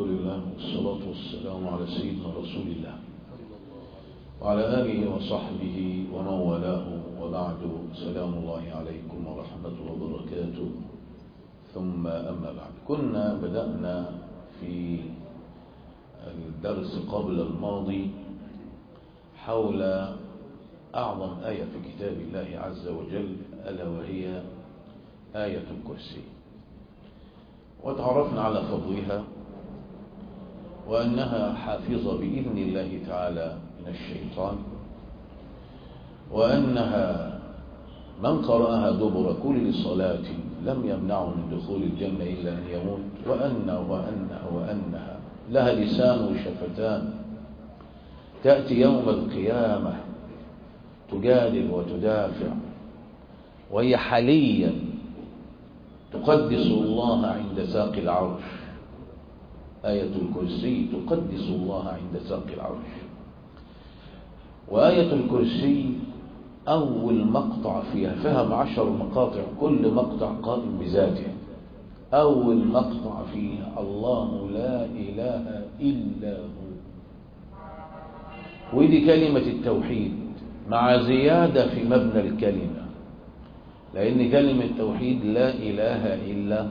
لله والصلاة والسلام على سيدنا رسول الله وعلى آله وصحبه ومن والاه وبعد سلام الله عليكم ورحمة وبركاته ثم أما بعد كنا بدأنا في الدرس قبل الماضي حول أعظم آية في كتاب الله عز وجل ألا وهي آية الكرسي وتعرفنا على فضلها وأنها حافظة بإذن الله تعالى من الشيطان وأنها من قرأها دبر كل صلاة لم يمنعه من دخول الجنة إلا أن يموت وأن وأنها وأنها لها لسان وشفتان تأتي يوم القيامة تجادل وتدافع وهي حاليا تقدس الله عند ساق العرش آية الكرسي تقدس الله عند ساق العرش وآية الكرسي أول مقطع فيها فهم عشر مقاطع كل مقطع قائم بذاته أول مقطع فيها الله لا إله إلا هو ودي كلمة التوحيد مع زيادة في مبنى الكلمة لأن كلمة توحيد لا إله إلا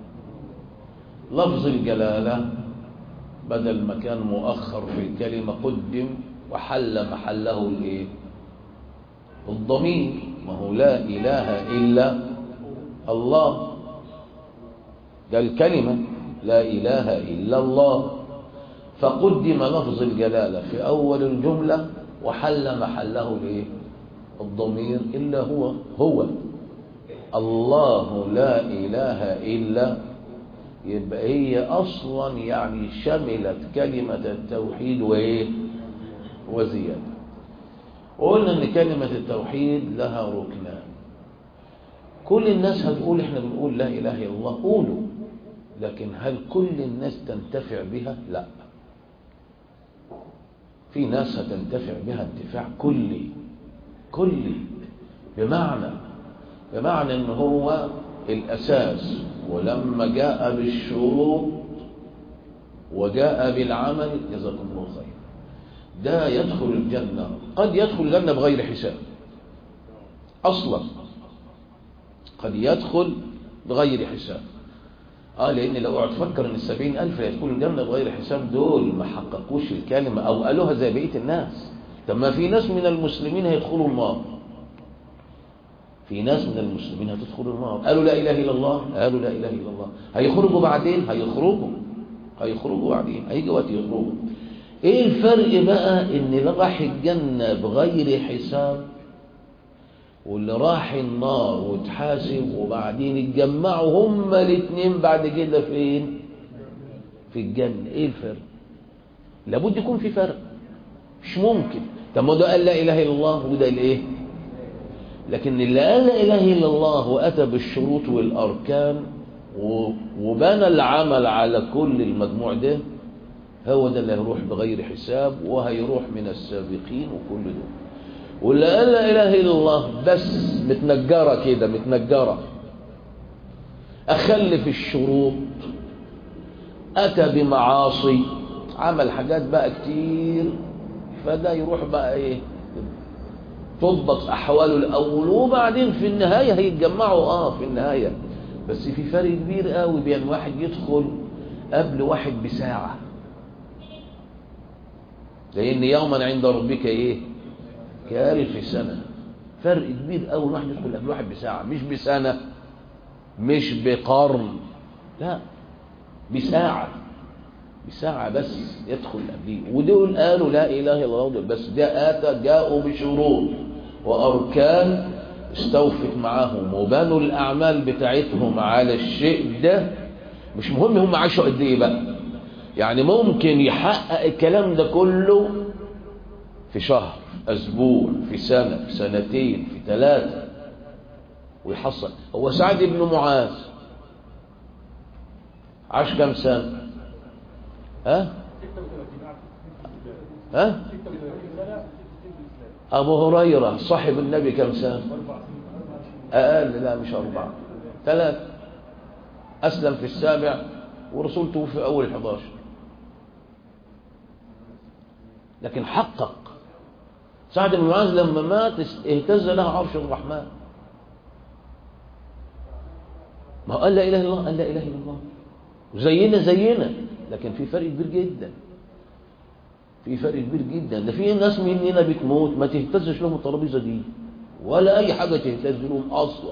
لفظ الجلالة بدل ما كان مؤخر في الكلمة قدم وحل محله الايه الضمير ما هو لا إله إلا الله ده الكلمة لا إله إلا الله فقدم لفظ الجلالة في أول الجملة وحل محله الايه الضمير إلا هو هو الله لا إله إلا يبقى هي أصلا يعني شملت كلمة التوحيد وإيه وزيادة وقلنا أن كلمة التوحيد لها ركنان كل الناس هتقول احنا بنقول لا إله إلا الله قولوا لكن هل كل الناس تنتفع بها لا في ناس هتنتفع بها انتفاع كلي كلي بمعنى بمعنى ان هو الاساس ولما جاء بالشروط وجاء بالعمل جزاكم الله خير ده يدخل الجنة قد يدخل الجنة بغير حساب اصلا قد يدخل بغير حساب اه لان لو اوعى تفكر ان السبعين الف اللي يدخلوا الجنة بغير حساب دول ما حققوش الكلمة او قالوها زي بقية الناس طب ما في ناس من المسلمين هيدخلوا النار في ناس من المسلمين هتدخل النار قالوا لا إله إلا الله قالوا لا إله إلا الله هيخرجوا بعدين هيخرجوا هيخرجوا بعدين هيجي وقت يخرجوا ايه الفرق بقى ان اللي راح الجنة بغير حساب واللي راح النار وتحاسب وبعدين اتجمعوا هما الاثنين بعد كده فين في الجنة ايه الفرق لابد يكون في فرق مش ممكن طب ما ده قال لا اله الا الله وده الايه لكن اللي قال لا إله إلا الله وأتى بالشروط والأركان وبنى العمل على كل المجموع ده هو ده اللي هيروح بغير حساب وهيروح من السابقين وكل دول واللي قال لا إله إلا الله بس متنجرة كده متنجرة أخلف الشروط أتى بمعاصي عمل حاجات بقى كتير فده يروح بقى إيه تضبط أحواله الأول وبعدين في النهاية هيتجمعوا آه في النهاية بس في فرق كبير قوي بين واحد يدخل قبل واحد بساعة لأن يوما عند ربك إيه كألف سنة فرق كبير قوي واحد يدخل قبل واحد بساعة مش بسنة مش بقرن لا بساعة بساعة بس يدخل قبليه ودول قالوا لا إله إلا الله بس ده آتى جاءوا بشروط وأركان استوفت معاهم وبنوا الأعمال بتاعتهم على الشيء ده مش مهم هم عاشوا قد إيه بقى يعني ممكن يحقق الكلام ده كله في شهر أسبوع في سنة في سنتين في ثلاثة ويحصل هو سعد بن معاذ عاش كم سنة ها ها أبو هريرة صاحب النبي كم سنة أقل لا مش أربعة ثلاث أسلم في السابع ورسول توفي أول 11 لكن حقق سعد بن معاذ لما مات اهتز له عرش الرحمن ما قال لا اله الا الله قال لا اله الا الله زينا زينا لكن في فرق كبير جدا في فرق كبير جدا ده في ناس مننا بتموت ما تهتزش لهم الترابيزه دي ولا اي حاجه تهتز لهم اصلا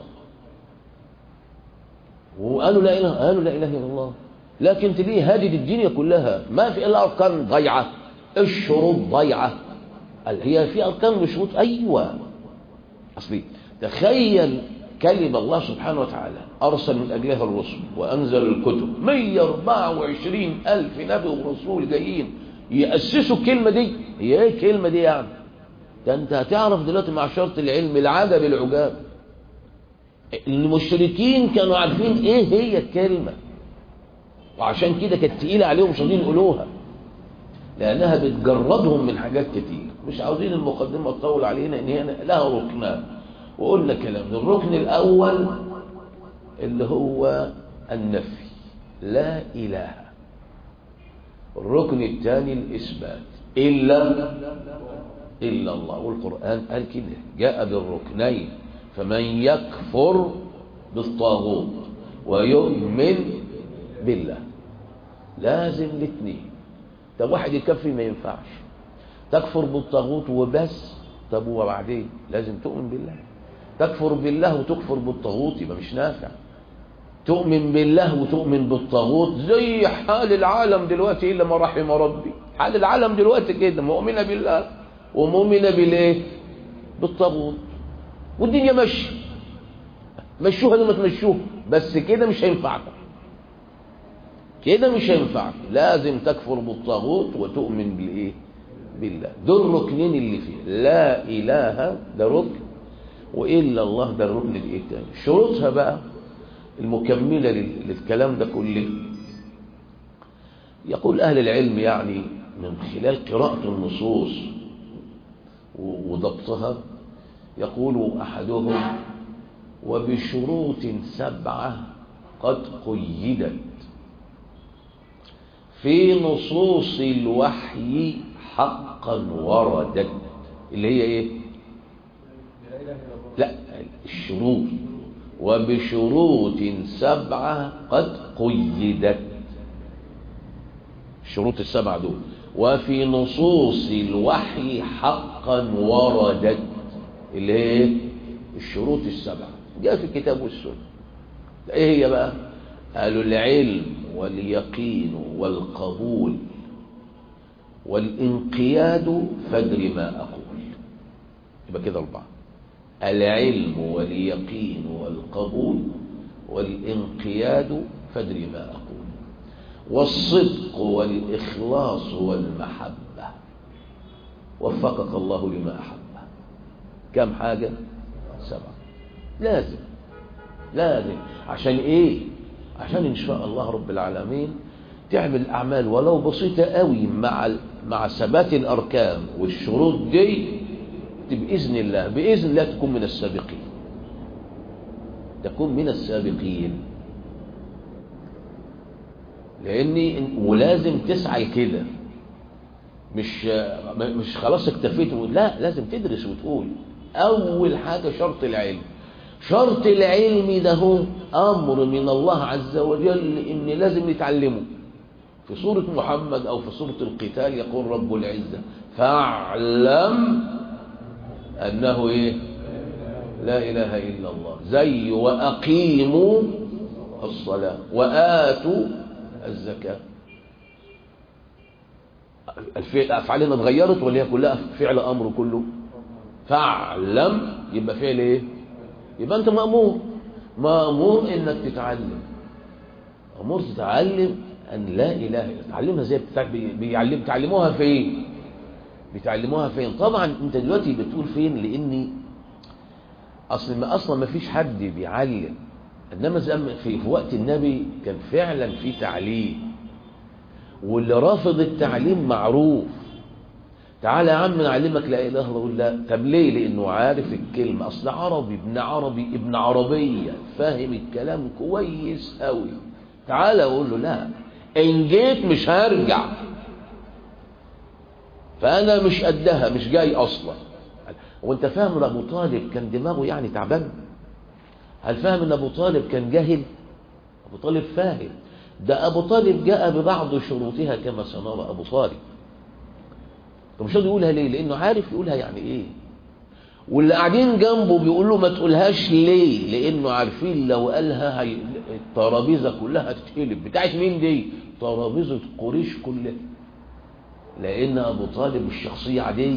وقالوا لا اله قالوا لا اله الا الله لكن تلاقيه هادد الدنيا كلها ما في الا اركان ضيعه الشروط ضيعه قال هي في اركان وشروط ايوه اصلي تخيل كلمة الله سبحانه وتعالى أرسل من أجلها الرسل وأنزل الكتب 124 ألف نبي ورسول جايين يأسسوا الكلمة دي هي إيه الكلمة دي يعني ده أنت هتعرف دلوقتي مع شرط العلم العجب العجاب المشركين كانوا عارفين إيه هي الكلمة وعشان كده كانت تقيلة عليهم مش عايزين يقولوها لأنها بتجردهم من حاجات كتير مش عاوزين المقدمة تطول علينا إن هي لها ركنان وقلنا كلام الركن الأول اللي هو النفي لا إله الركن الثاني الإثبات إلا إلا الله والقرآن قال كده جاء بالركنين فمن يكفر بالطاغوت ويؤمن بالله لازم الاثنين طب واحد يكفي ما ينفعش تكفر بالطاغوت وبس طب وبعدين لازم تؤمن بالله تكفر بالله وتكفر بالطاغوت يبقى مش نافع تؤمن بالله وتؤمن بالطاغوت زي حال العالم دلوقتي الا ما رحم ربي حال العالم دلوقتي كده مؤمنه بالله ومؤمنه بالايه بالطاغوت والدنيا ماشيه مشوها لما تمشوها بس كده مش هينفعكم كده مش هينفعك لازم تكفر بالطاغوت وتؤمن بالايه بالله دول الركنين اللي فيه لا اله ده ركن والا الله ده الركن الايه تاني شروطها بقى المكمله للكلام ده كله يقول اهل العلم يعني من خلال قراءه النصوص وضبطها يقول احدهم وبشروط سبعه قد قيدت في نصوص الوحي حقا وردت اللي هي ايه لا الشروط وبشروط سبعة قد قيدت الشروط السبعة دول وفي نصوص الوحي حقا وردت اللي هي الشروط السبعة جاء في الكتاب والسنة ايه هي بقى قالوا العلم واليقين والقبول والانقياد فادر ما أقول يبقى كده أربعة العلم واليقين والقبول والانقياد فادر ما أقول والصدق والإخلاص والمحبة وفقك الله لما أحبه كم حاجة سبعة لازم لازم عشان ايه عشان ان شاء الله رب العالمين تعمل اعمال ولو بسيطة قوي مع مع ثبات الاركان والشروط دي باذن الله باذن الله تكون من السابقين تكون من السابقين لاني ولازم تسعى كده مش مش خلاص اكتفيت لا لازم تدرس وتقول اول حاجه شرط العلم شرط العلم ده هو امر من الله عز وجل ان لازم نتعلمه في سورة محمد او في سورة القتال يقول رب العزة فاعلم انه ايه لا اله الا الله زي واقيموا الصلاة واتوا الزكاة افعالنا اتغيرت ولا هي كلها فعل امر كله فاعلم يبقى فعل ايه يبقى انت مأمور مأمور انك تتعلم مأمور تتعلم ان لا اله الا تعلمها ازاي بيعلم تعلموها فين بتعلموها فين طبعا انت دلوقتي بتقول فين لاني اصل ما اصلا ما فيش حد بيعلم انما زي في, في وقت النبي كان فعلا في تعليم واللي رافض التعليم معروف تعالى يا عم نعلمك لا اله الا الله لا طب ليه لانه عارف الكلمه اصل عربي ابن عربي ابن عربيه فاهم الكلام كويس قوي تعالى اقول له لا ان جيت مش هرجع فانا مش قدها مش جاي اصلا وانت فاهم ان ابو طالب كان دماغه يعني تعبان هل فاهم ان ابو طالب كان جاهل ابو طالب فاهم ده ابو طالب جاء ببعض شروطها كما سنرى ابو طالب طب مش راضي يقولها ليه لانه عارف يقولها يعني ايه واللي قاعدين جنبه بيقول له ما تقولهاش ليه لانه عارفين لو قالها هي... الترابيزه كلها هتتقلب بتاعت مين دي ترابيزه قريش كلها لان ابو طالب مش شخصيه عاديه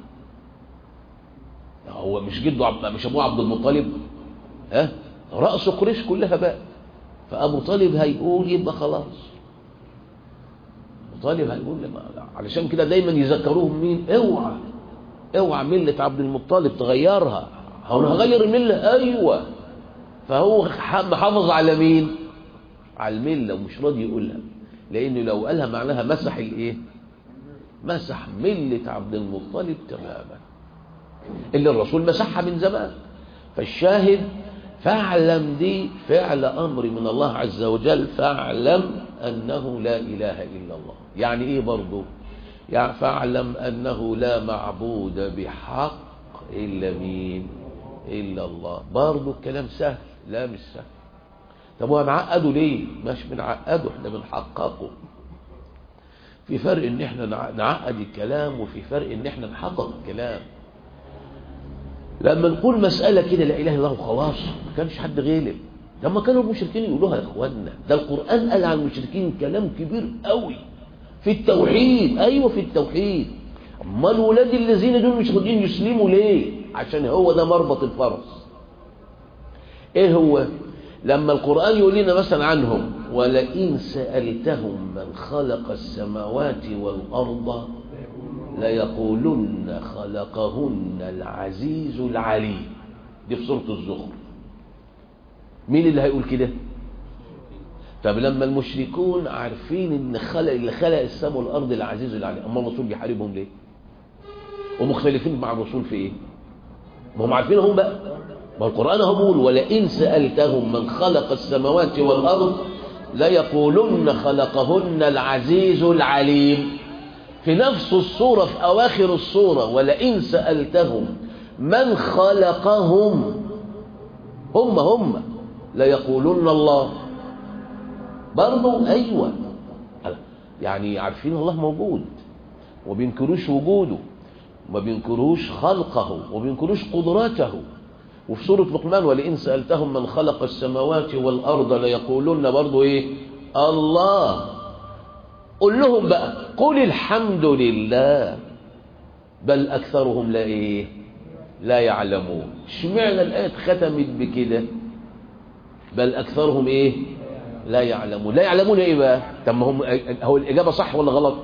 هو مش جده عب... مش ابوه عبد المطلب ها راس قريش كلها بقى فابو طالب هيقول يبقى خلاص ابو طالب هيقول لما... علشان كده دايما يذكروهم مين اوعى اوعى مله عبد المطلب تغيرها هو انا هغير المله ايوه فهو محافظ على مين على المله ومش راضي يقولها لانه لو قالها معناها مسح الايه مسح مله عبد المطلب تماما اللي الرسول مسحها من زمان فالشاهد فاعلم دي فعل أمر من الله عز وجل فاعلم أنه لا إله إلا الله يعني إيه برضو يعني فاعلم أنه لا معبود بحق إلا مين إلا الله برضو الكلام سهل لا مش سهل طب هو معقده ليه مش بنعقده احنا بنحققه في فرق ان احنا نعقد الكلام وفي فرق ان احنا نحقق الكلام لما نقول مسألة كده لا إله إلا الله وخلاص ما كانش حد غالب لما كانوا المشركين يقولوها يا إخواننا ده القرآن قال عن المشركين كلام كبير قوي في التوحيد أيوة في التوحيد أما الولاد الذين دول مش راضيين يسلموا ليه عشان هو ده مربط الفرس إيه هو لما القرآن يقول لنا مثلا عنهم ولئن سألتهم من خلق السماوات والأرض ليقولن خلقهن العزيز العليم دي في سورة الزخرف مين اللي هيقول كده طب لما المشركون عارفين ان خلق اللي خلق السماء والارض العزيز العليم اما الرسول بيحاربهم ليه ومختلفين مع الرسول في ايه ما هم عارفين هم بقى ما القران هو بيقول ولئن سالتهم من خلق السماوات والارض ليقولن خلقهن العزيز العليم في نفس الصورة في أواخر الصورة ولئن سألتهم من خلقهم هم هم ليقولون الله برضو أيوة يعني عارفين الله موجود وبينكروش وجوده وما بينكروش خلقه وبينكروش قدراته وفي سورة لقمان ولئن سألتهم من خلق السماوات والأرض ليقولون برضو إيه الله قل لهم بقى قل الحمد لله بل أكثرهم لا إيه لا يعلمون اشمعنى الآية ختمت بكده بل أكثرهم إيه لا يعلمون لا يعلمون إيه بقى طب ما هم هو الإجابة صح ولا غلط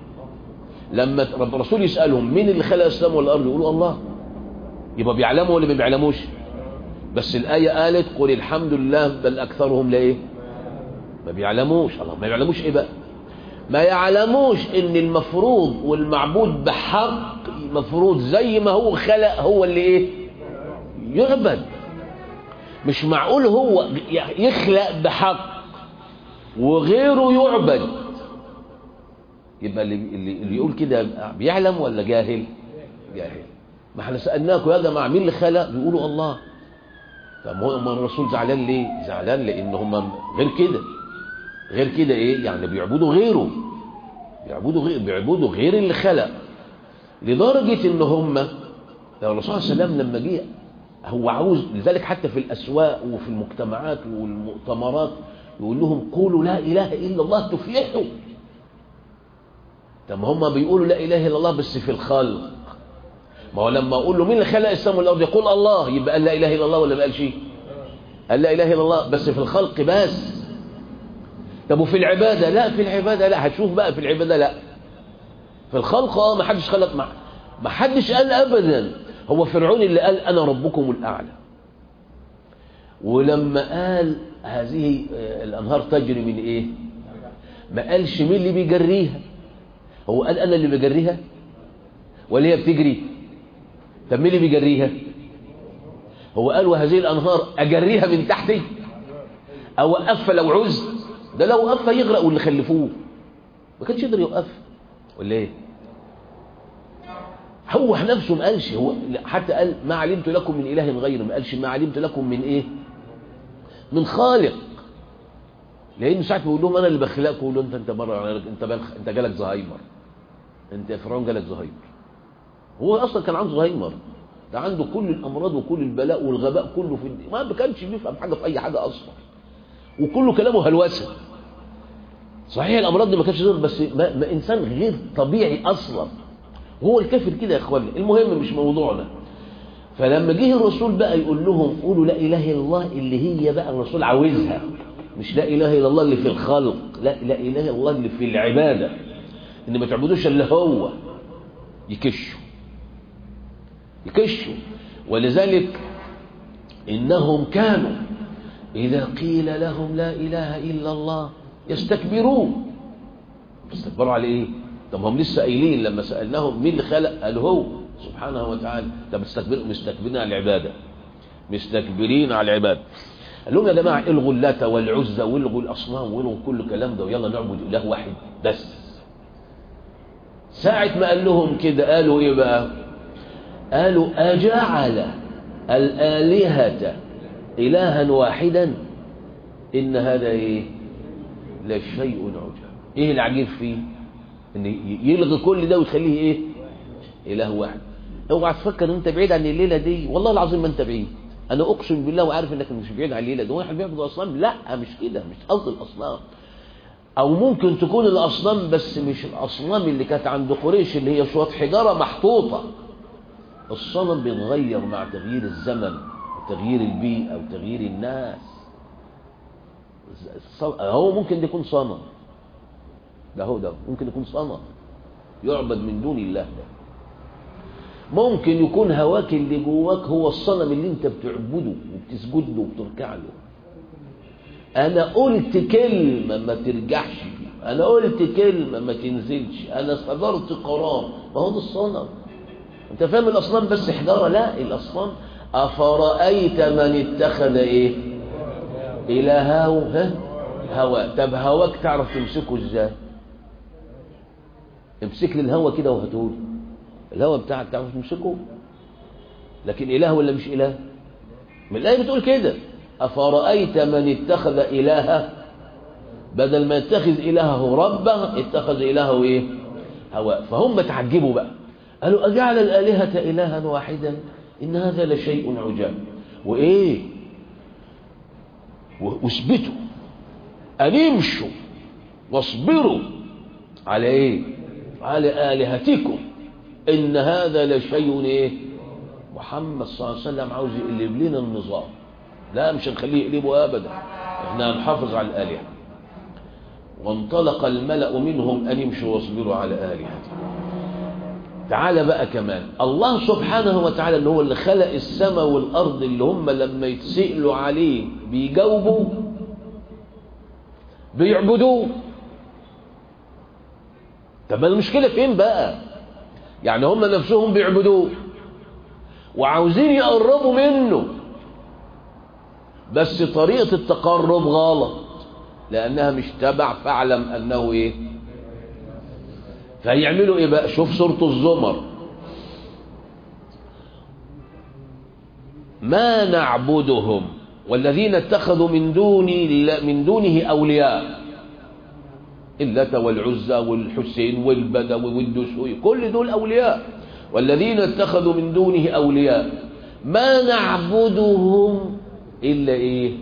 لما رب الرسول يسألهم مين اللي خلق السماء والأرض يقولوا الله يبقى بيعلموا ولا ما بيعلموش بس الآية قالت قل الحمد لله بل أكثرهم لا إيه ما بيعلموش الله ما بيعلموش إيه بقى ما يعلموش ان المفروض والمعبود بحق مفروض زي ما هو خلق هو اللي ايه يعبد مش معقول هو يخلق بحق وغيره يعبد يبقى اللي, اللي يقول كده بيعلم ولا جاهل جاهل ما احنا سألناكم يا جماعة مين اللي خلق بيقولوا الله طب ما الرسول زعلان ليه زعلان لان هم غير كده غير كده ايه يعني بيعبدوا غيره بيعبدوا غير بيعبدوا غير اللي خلق لدرجة ان هم لو الرسول صلى الله عليه وسلم لما جه هو عاوز لذلك حتى في الاسواق وفي المجتمعات والمؤتمرات يقول لهم قولوا لا اله الا الله تفلحوا طب هم بيقولوا لا اله الا الله بس في الخلق ما هو لما اقول له مين اللي خلق السماء والارض يقول الله يبقى قال لا اله الا الله ولا ما قال شيء قال لا اله الا الله بس في الخلق بس طب وفي العبادة لا في العبادة لا هتشوف بقى في العبادة لا في الخلق اه ما حدش خلق مع ما حدش قال ابدا هو فرعون اللي قال انا ربكم الاعلى ولما قال هذه الانهار تجري من ايه ما قالش مين اللي بيجريها هو قال انا اللي بجريها ولا هي بتجري طب مين اللي بيجريها هو قال وهذه الانهار اجريها من تحتي اوقفها لو عزت ده لو وقفها يغرق واللي خلفوه ما كانش يقدر يوقفها ولا ايه هو نفسه ما قالش هو حتى قال ما علمت لكم من اله غيره ما قالش ما علمت لكم من ايه من خالق لان ساعه بيقول لهم انا اللي بخلقكم يقول لهم انت انت بره انت بلخ انت جالك زهايمر انت يا فرعون جالك زهايمر هو اصلا كان عنده زهايمر ده عنده كل الامراض وكل البلاء والغباء كله في الدين ما كانش بيفهم حاجه في اي حاجه اصلا وكله كلامه هلوسه صحيح الامراض دي ما كانتش ظهر بس ما, ما انسان غير طبيعي اصلا هو الكافر كده يا اخوانا المهم مش موضوعنا فلما جه الرسول بقى يقول لهم قولوا لا اله الا الله اللي هي بقى الرسول عاوزها مش لا اله الا الله اللي في الخلق لا لا اله الا الله اللي في العباده ان ما تعبدوش الا هو يكشوا يكشوا ولذلك انهم كانوا اذا قيل لهم لا اله الا الله يستكبرون يستكبروا على ايه طب هم لسه قايلين لما سالناهم مين اللي خلق قال هو سبحانه وتعالى طب مستكبرين مستكبرين على العباده مستكبرين على العباده قال لهم يا جماعه الغوا اللات والعزى والغوا الاصنام والغوا كل الكلام ده ويلا نعبد اله واحد بس ساعه ما قال لهم كده قالوا ايه بقى قالوا اجعل الالهه الها واحدا ان هذا ايه لشيء عجاب ايه العجيب فيه ان يلغي كل ده ويخليه ايه اله واحد اوعى تفكر ان انت بعيد عن الليله دي والله العظيم ما انت بعيد انا اقسم بالله وعارف انك مش بعيد عن الليله دي واحد بيعبد اصنام لا مش كده مش قصد الاصنام او ممكن تكون الاصنام بس مش الاصنام اللي كانت عند قريش اللي هي شويه حجاره محطوطه الصنم بيتغير مع تغيير الزمن وتغيير البيئه وتغيير الناس هو ممكن يكون صنم ده هو ده ممكن يكون صنم يعبد من دون الله ده ممكن يكون هواك اللي جواك هو الصنم اللي انت بتعبده وبتسجد له وبتركع له انا قلت كلمه ما ترجعش انا قلت كلمه ما تنزلش انا صدرت قرار ما هو ده الصنم انت فاهم الاصنام بس حجاره لا الاصنام افرايت من اتخذ ايه الهه ها هوا طب هواك تعرف تمسكه ازاي امسك لي الهوا كده وهاتهولي الهوا بتاعك تعرف تمسكه لكن اله ولا مش اله من الايه بتقول كده افرايت من اتخذ الهه بدل ما يتخذ الهه ربا اتخذ الهه ايه هواء فهم تعجبوا بقى قالوا اجعل الالهه الها واحدا ان هذا لشيء عجاب وايه واثبتوا ان امشوا واصبروا على ايه على الهتكم ان هذا لشيء ايه محمد صلى الله عليه وسلم عاوز يقلب لنا النظام لا مش هنخليه يقلبه ابدا احنا هنحافظ على الالهه وانطلق الملا منهم ان يمشوا واصبروا على الهتهم تعالى بقى كمان الله سبحانه وتعالى اللي هو اللي خلق السماء والارض اللي هم لما يتسالوا عليه بيجاوبوا بيعبدوه طب المشكله فين بقى يعني هم نفسهم بيعبدوه وعاوزين يقربوا منه بس طريقه التقرب غلط لانها مش تبع فاعلم انه ايه فهيعملوا ايه بقى شوف سوره الزمر ما نعبدهم والذين اتخذوا من دوني من دونه اولياء اللات والعزى والحسين والبدوي والدسوقي كل دول اولياء والذين اتخذوا من دونه اولياء ما نعبدهم الا ايه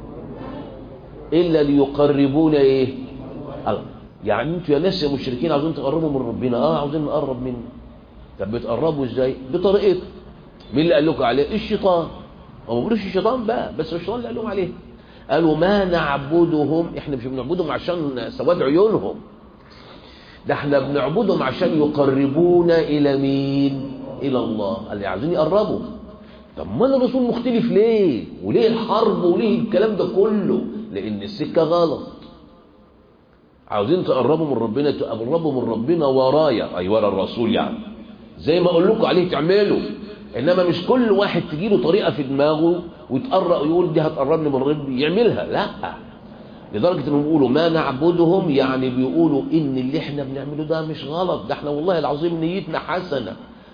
الا ليقربونا ايه الله يعني انتوا يا ناس يا مشركين عاوزين تقربوا من ربنا اه عاوزين نقرب منه طب بتقربوا ازاي بطريقته مين اللي قال لكم عليه الشيطان هو ما بيقولوش الشيطان بقى بس الشيطان اللي قال لهم عليه قالوا ما نعبدهم احنا مش بنعبدهم عشان سواد عيونهم ده احنا بنعبدهم عشان يقربونا الى مين الى الله اللي عايزين يقربوا طب ما الرسول مختلف ليه وليه الحرب وليه الكلام ده كله لان السكه غلط عاوزين تقربوا من ربنا تقربوا من ربنا ورايا اي ورا الرسول يعني زي ما اقول لكم عليه تعملوا انما مش كل واحد تجيله طريقه في دماغه ويتقرأ ويقول دي هتقربني من ربي يعملها لا لدرجه انهم بيقولوا ما نعبدهم يعني بيقولوا ان اللي احنا بنعمله ده مش غلط ده احنا والله العظيم نيتنا حسنه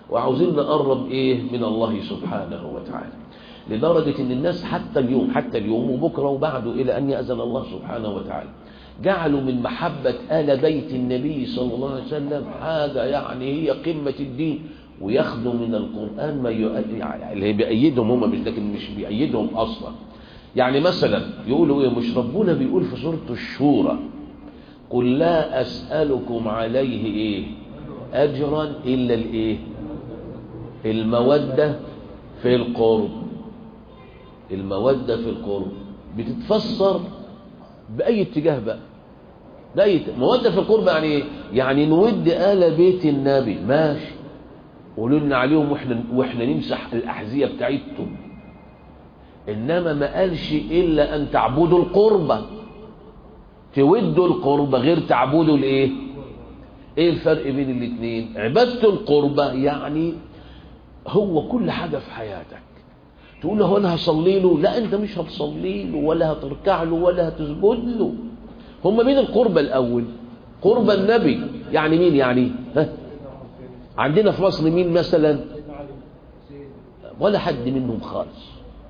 وعاوزين نقرب ايه من الله سبحانه وتعالى لدرجة ان الناس حتى اليوم حتى اليوم وبكرة وبعده الى ان يأذن الله سبحانه وتعالى جعلوا من محبة آل بيت النبي صلى الله عليه وسلم حاجة يعني هي قمة الدين وياخدوا من القرآن ما يؤ- يعني اللي بيأيدهم هم مش لكن مش بيأيدهم أصلا يعني مثلا يقولوا ايه مش ربنا بيقول في سورة الشورى قل لا أسألكم عليه ايه أجرا إلا الايه المودة في القرب المودة في القرب بتتفسر بأي اتجاه بقى بأي ات- مودة في القرب يعني ايه يعني نود آل بيت النبي ماشي قولوا لنا عليهم واحنا واحنا نمسح الأحذية بتاعتهم إنما ما قالش إلا أن تعبدوا القربة تودوا القربة غير تعبدوا الإيه إيه الفرق بين الاثنين عبادة القربة يعني هو كل حاجة في حياتك تقول له أنا هصلي له لا أنت مش هتصلي له ولا هتركع له ولا هتسجد له هم مين القربة الأول قربة النبي يعني مين يعني ها عندنا في مصر مين مثلا ولا حد منهم خالص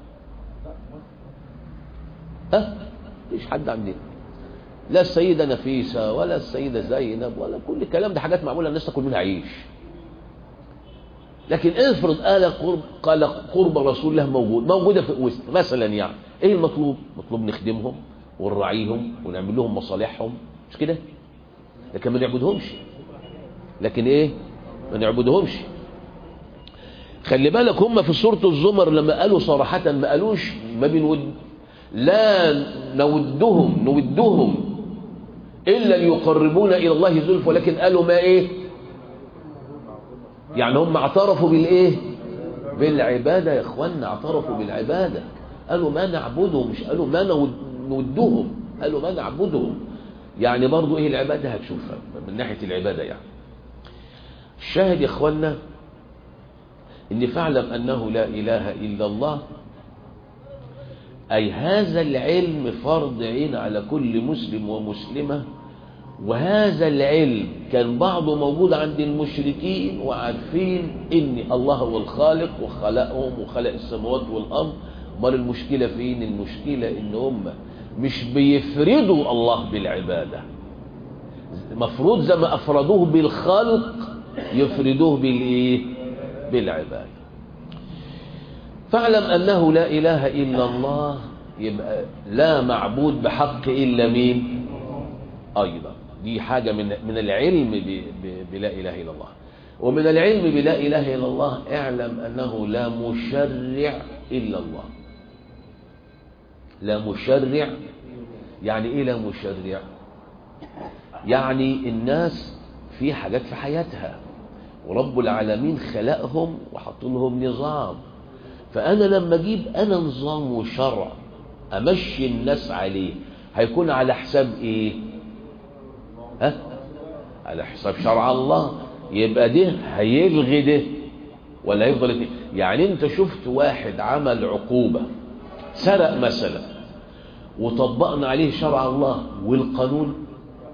ها مفيش حد عندنا لا السيدة نفيسة ولا السيدة زينب ولا كل الكلام ده حاجات معمولة الناس تاكل منها عيش لكن افرض قال قرب قال قرب رسول الله موجود موجودة في وسط مثلا يعني ايه المطلوب مطلوب نخدمهم ونراعيهم ونعمل لهم مصالحهم مش كده لكن ما نعبدهمش لكن ايه ما نعبدهمش خلي بالك هم في سورة الزمر لما قالوا صراحة ما قالوش ما بنود لا نودهم نودهم إلا ليقربونا إلى الله زلف ولكن قالوا ما إيه يعني هم اعترفوا بالإيه بالعبادة يا إخوانا اعترفوا بالعبادة قالوا ما نعبدهم مش قالوا ما نود- نودهم قالوا ما نعبدهم يعني برضو إيه العبادة هتشوفها من ناحية العبادة يعني الشاهد يا إخوانا إن فاعلم أنه لا إله إلا الله أي هذا العلم فرض عين على كل مسلم ومسلمة وهذا العلم كان بعضه موجود عند المشركين وعارفين ان الله هو الخالق وخلقهم وخلق السماوات والارض امال المشكله فين المشكله ان هم مش بيفردوا الله بالعباده مفروض زي ما افردوه بالخلق يفردوه بالايه بالعباده فاعلم انه لا اله الا الله يبقى لا معبود بحق الا مين ايضا دي حاجه من من العلم ب- ب- بلا اله الا الله ومن العلم بلا اله الا الله اعلم انه لا مشرع الا الله لا مشرع يعني ايه لا مشرع يعني الناس في حاجات في حياتها ورب العالمين خلقهم وحط لهم نظام فأنا لما أجيب أنا نظام وشرع أمشي الناس عليه هيكون على حساب إيه ها على حساب شرع الله يبقى ده هيلغي ده ولا هيفضل اتنين يعني انت شفت واحد عمل عقوبة سرق مثلا وطبقنا عليه شرع الله والقانون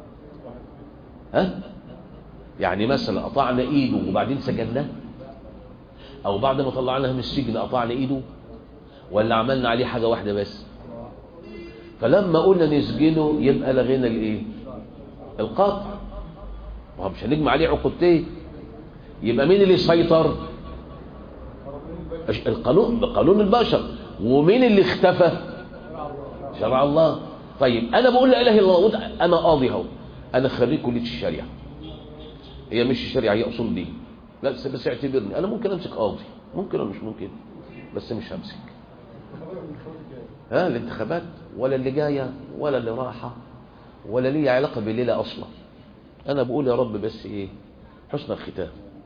ها يعني مثلا قطعنا ايده وبعدين سجناه او بعد ما طلعناه من السجن قطعنا ايده ولا عملنا عليه حاجة واحدة بس فلما قلنا نسجنه يبقى لغينا الايه القطع ما هو مش هنجمع عليه عقوبتين يبقى مين اللي يسيطر القانون قانون البشر ومين اللي اختفى شرع الله طيب انا بقول لا اله الا الله وأنت- انا قاضي اهو انا خريج كليه الشريعه هي مش الشريعه هي اصول دين لا بس بس اعتبرني انا ممكن امسك قاضي ممكن ولا مش ممكن بس مش همسك ها الانتخابات ولا اللي جايه ولا اللي راحه ولا ليه علاقه بالليله اصلا انا بقول يا رب بس ايه حسن الختام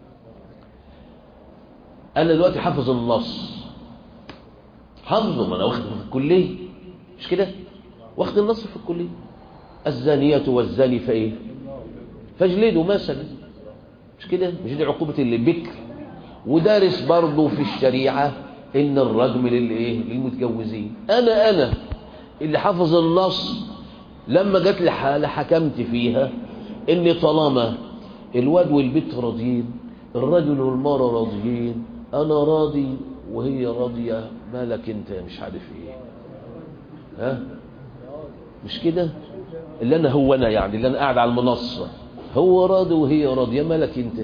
انا دلوقتي حافظ النص حافظه ما انا واخده في الكليه مش كده واخد النص في الكليه الزانيه والزاني فايه فاجلدوا مثلا مش كده مش دي عقوبه اللي بكر ودارس برضه في الشريعه ان الرجم للايه للمتجوزين انا انا اللي حافظ النص لما جت لي حاله حكمت فيها ان طالما الواد والبنت راضيين الرجل والمرأة راضيين انا راضي وهي راضية مالك انت مش عارف ايه ها مش كده اللي انا هو انا يعني اللي انا قاعد على المنصة هو راضي وهي راضية مالك انت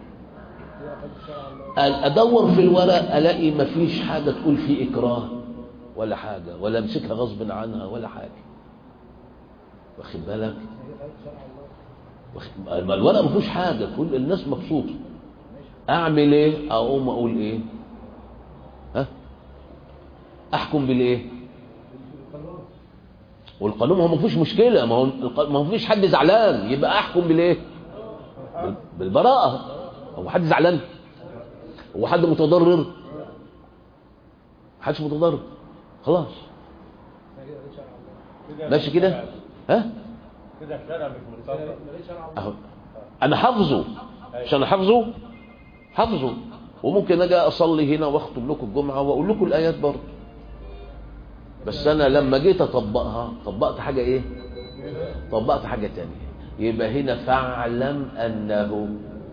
ادور في الورق الاقي مفيش حاجة تقول فيه اكراه ولا حاجة ولا امسكها غصب عنها ولا حاجة واخد بالك ما الورق ما فيهوش حاجة كل الناس مبسوطة اعمل ايه اقوم اقول ايه ها احكم بالايه والقانون هو ما فيهوش مشكلة ما هو ما فيش حد زعلان يبقى احكم بالايه بالبراءة هو حد زعلان هو حد متضرر حدش متضرر خلاص ماشي كده ها كده الشرع مش متصدق اهو انا حافظه عشان حافظه حافظه وممكن اجي اصلي هنا واخطب لكم الجمعه واقول لكم الايات برضه بس انا لما جيت اطبقها طبقت حاجه ايه طبقت حاجه تانية يبقى هنا فاعلم انه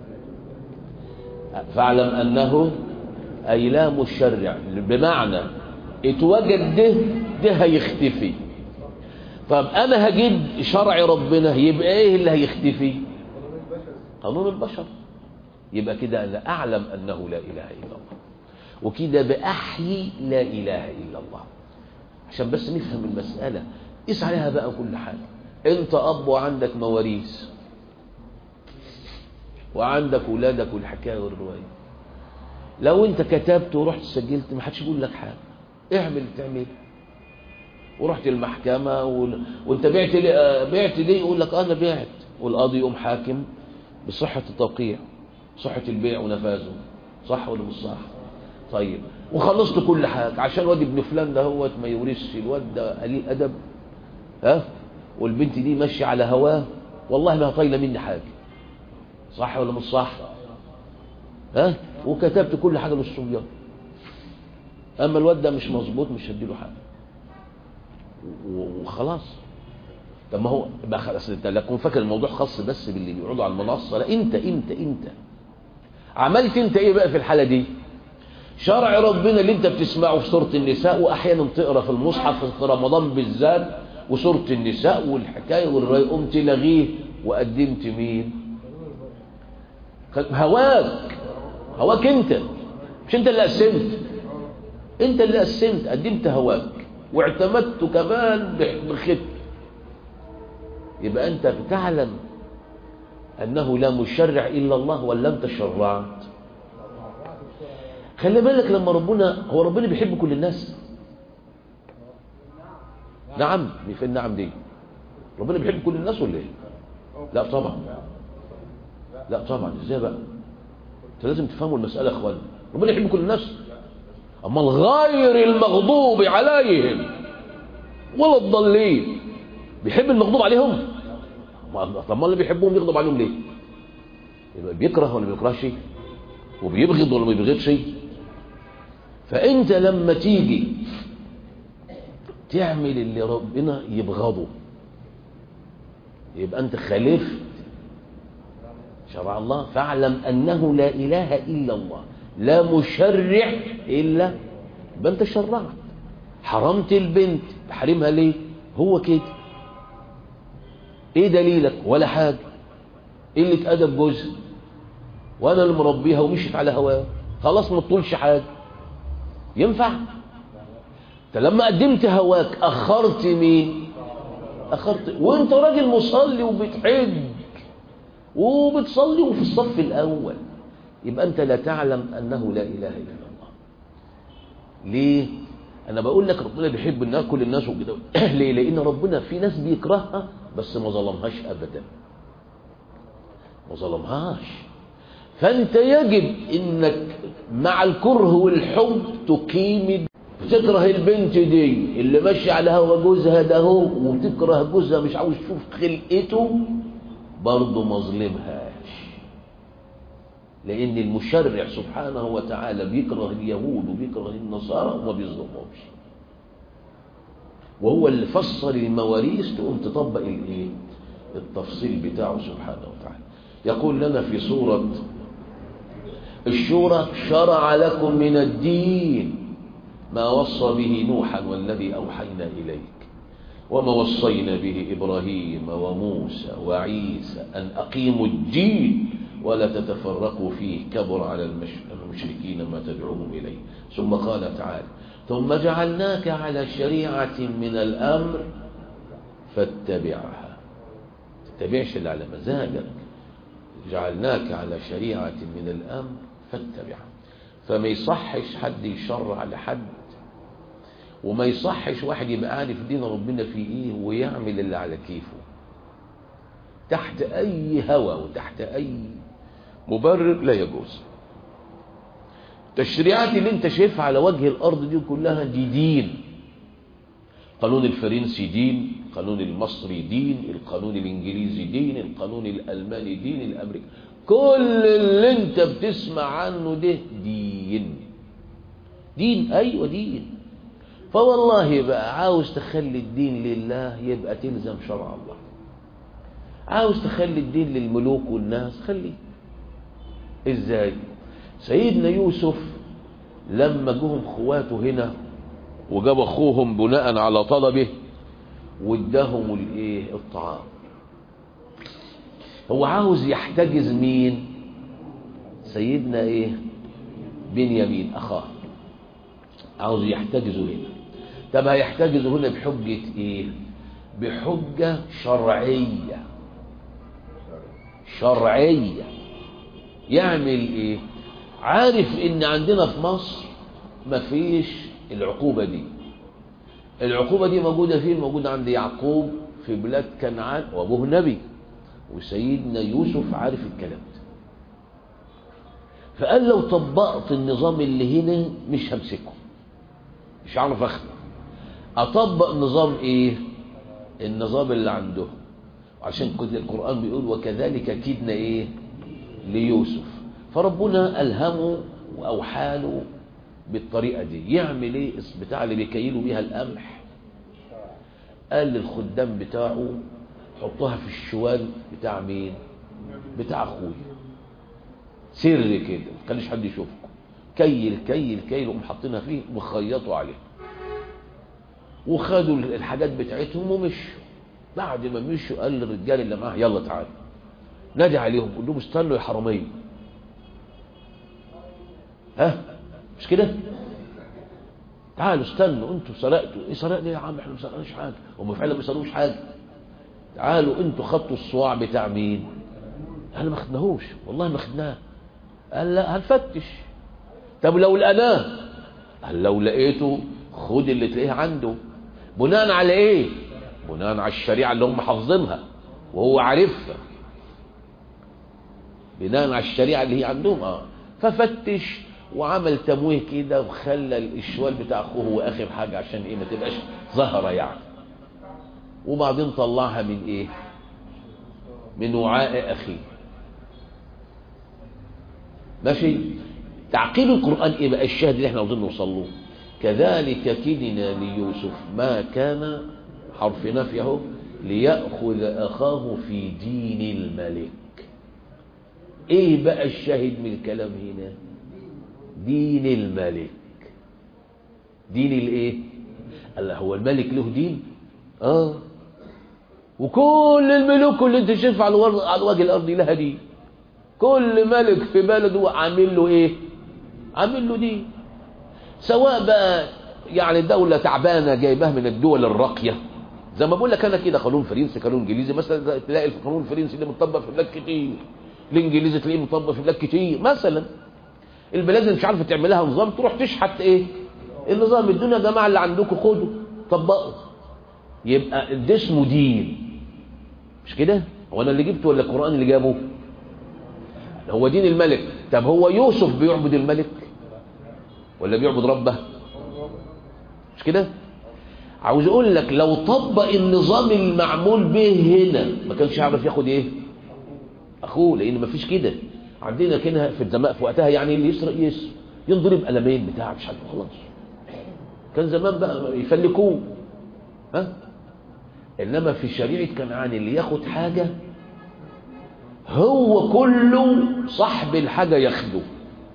فاعلم انه اي لا مشرع بمعنى اتوجد ده ده هيختفي طب انا هجيب شرع ربنا يبقى ايه اللي هيختفي قانون البشر يبقى كده انا اعلم انه لا اله الا الله وكده باحيي لا اله الا الله عشان بس نفهم المساله قيس عليها بقى كل حاجه انت اب وعندك مواريث وعندك ولادك والحكايه والروايه لو انت كتبت ورحت سجلت ما حدش يقول لك حاجه اعمل تعمل ورحت المحكمة و... وانت بعت ليه آه، بعت ليه يقول لك انا بعت والقاضي يقوم حاكم بصحة التوقيع صحة البيع ونفاذه صح ولا مش صح طيب وخلصت كل حاجة عشان واد ابن فلان ده هو ما يورثش الواد ده قليل ادب ها والبنت دي ماشية على هواه والله ما طايله مني حاجة صح ولا مش صح ها وكتبت كل حاجة للصبيان اما الواد ده مش مظبوط مش هديله حاجة و- وخلاص طب ما هو ما خلاص انت لا تكون فاكر الموضوع خاص بس باللي بيقعدوا على المنصه لا انت انت انت عملت انت ايه بقى في الحاله دي شرع ربنا اللي انت بتسمعه في سوره النساء واحيانا تقرا في المصحف في رمضان بالذات وسوره النساء والحكايه والروايه قمت لغيه وقدمت مين هواك هواك انت مش انت اللي قسمت انت اللي قسمت قدمت هواك واعتمدت كمان بختم يبقى انت بتعلم انه لا مشرع الا الله ولا انت شرعت خلي بالك لما ربنا هو ربنا بيحب كل الناس نعم في النعم دي ربنا بيحب كل الناس ولا ايه لا طبعا لا طبعا ازاي بقى انت لازم تفهموا المساله يا اخوان ربنا يحب كل الناس اما الغير المغضوب عليهم ولا الضالين بيحب المغضوب عليهم ما- طب ما اللي بيحبهم يغضب عليهم ليه يبقى بيكره ولا ما بيكرهش وبيبغض ولا ما بيبغضش فانت لما تيجي تعمل اللي ربنا يبغضه يبقى انت خالفت شرع الله فاعلم انه لا اله الا الله لا مشرع الا يبقى انت شرعت حرمت البنت تحرمها ليه هو كده ايه دليلك ولا حاجه قله ادب جوزها وانا اللي مربيها ومشيت على هواها خلاص ما تطولش حاجه ينفع انت لما قدمت هواك اخرت مين اخرت وانت راجل مصلي وبتحج وبتصلي وفي الصف الاول يبقى انت لا تعلم انه لا اله الا الله ليه انا بقول لك ربنا بيحب الناس كل الناس وكده ليه لان ربنا في ناس بيكرهها بس ما ظلمهاش ابدا ما ظلمهاش فانت يجب انك مع الكره والحب تقيم تكره البنت دي اللي ماشي على هوا جوزها ده هو وتكره جوزها مش عاوز تشوف خلقته برضه ما ظلمهاش لان المشرع سبحانه وتعالى بيكره اليهود وبيكره النصارى وما بيظلمهمش وهو اللي فصل المواريث تقوم تطبق الايه التفصيل بتاعه سبحانه وتعالى يقول لنا في سورة الشورى شرع لكم من الدين ما وصى به نوحا والذي أوحينا إليك وما وصينا به إبراهيم وموسى وعيسى أن أقيموا الدين ولا تتفرقوا فيه كبر على المشركين ما تدعوهم إليه ثم قال تعالى ثم جعلناك على شريعة من الأمر فاتبعها تتبعش اللي على مزاجك جعلناك على شريعة من الأمر فاتبعها فما يصحش حد يشرع لحد وما يصحش واحد يبقى عارف دين ربنا في ايه ويعمل اللي على كيفه تحت اي هوى وتحت اي مبرر لا يجوز التشريعات اللي انت شايفها على وجه الارض دي كلها دي دين القانون الفرنسي دين القانون المصري دين القانون الانجليزي دين القانون الالماني دين الامريكي كل اللي انت بتسمع عنه ده دين دين ايوه دين فوالله بقى عاوز تخلي الدين لله يبقى تلزم شرع الله عاوز تخلي الدين للملوك والناس خليه ازاي سيدنا يوسف لما جهم اخواته هنا وجاب اخوهم بناء على طلبه واداهم الايه الطعام هو عاوز يحتجز مين سيدنا ايه بنيامين اخاه عاوز يحتجزه هنا طب هيحتجزه هنا بحجة ايه بحجة شرعية شرعية يعمل ايه عارف ان عندنا في مصر مفيش العقوبة دي العقوبة دي موجودة فين موجودة عند يعقوب في بلاد كنعان وابوه نبي وسيدنا يوسف عارف الكلام ده فقال لو طبقت النظام اللي هنا مش همسكه مش عارف اخده اطبق نظام ايه النظام اللي عندهم عشان كده القرآن بيقول وكذلك كدنا ايه ليوسف فربنا ألهمه وأوحاله بالطريقة دي يعمل ايه بتاع اللي بيكيلوا بيها القمح قال للخدام بتاعه حطها في الشوال بتاع مين بتاع اخويا سر كده ما تخليش حد يشوفكم كيل كيل كيل وقوم حاطينها فيه وخيطوا عليها وخدوا الحاجات بتاعتهم ومشوا بعد ما مشوا قال للرجال اللي معاه يلا تعالوا نادي عليهم قول لهم استنوا يا حراميه ها مش كده تعالوا استنوا انتوا سرقتوا ايه سرقنا يا عم احنا ما سرقناش حاجه هم فعلا ما سرقوش حاجه تعالوا انتوا خدتوا الصواع بتاع مين احنا ما خدناهوش والله ما خدناه قال لا هنفتش طب لو لقناه قال لو لقيته خد اللي تلاقيه عنده بناء على ايه بناء على الشريعه اللي هم حافظينها وهو عارفها بناء على الشريعه اللي هي عندهم اه ففتش وعمل تمويه كده وخلى الشوال بتاع اخوه هو اخر حاجه عشان ايه ما تبقاش ظاهره يعني وبعدين طلعها من ايه من وعاء اخيه ماشي تعقيل القران ايه بقى الشاهد اللي احنا عاوزين نوصل له كذلك كدنا ليوسف ما كان حرف نفي اهو ليأخذ أخاه في دين الملك ايه بقى الشاهد من الكلام هنا دين الملك دين الايه قال هو الملك له دين اه وكل الملوك اللي انت شايفها على الورد على وجه الارض لها دين كل ملك في بلده عامل له ايه عامل له دين سواء بقى يعني دولة تعبانة جايبها من الدول الراقية زي ما بقول لك انا كده قانون فرنسي قانون انجليزي مثلا تلاقي القانون الفرنسي اللي مطبق في بلاد كتير الانجليزي تلاقيه مطبق في بلاد كتير مثلا البلاد اللي مش عارفه تعملها نظام تروح تشحت ايه النظام الدنيا يا جماعه اللي عندكم خدوا طبقوا يبقى ده اسمه دين مش كده هو انا اللي جبته ولا القران اللي جابه هو دين الملك طب هو يوسف بيعبد الملك ولا بيعبد ربه مش كده عاوز اقول لك لو طبق النظام المعمول به هنا ما كانش يعرف ياخد ايه اخوه لان ما فيش كده عندنا كده في الزمان في وقتها يعني اللي يسرق يسرق ينضرب قلمين بتاع مش عارف خلاص كان زمان بقى يفلكوه ها انما في شريعه كنعان اللي ياخد حاجه هو كله صاحب الحاجه ياخده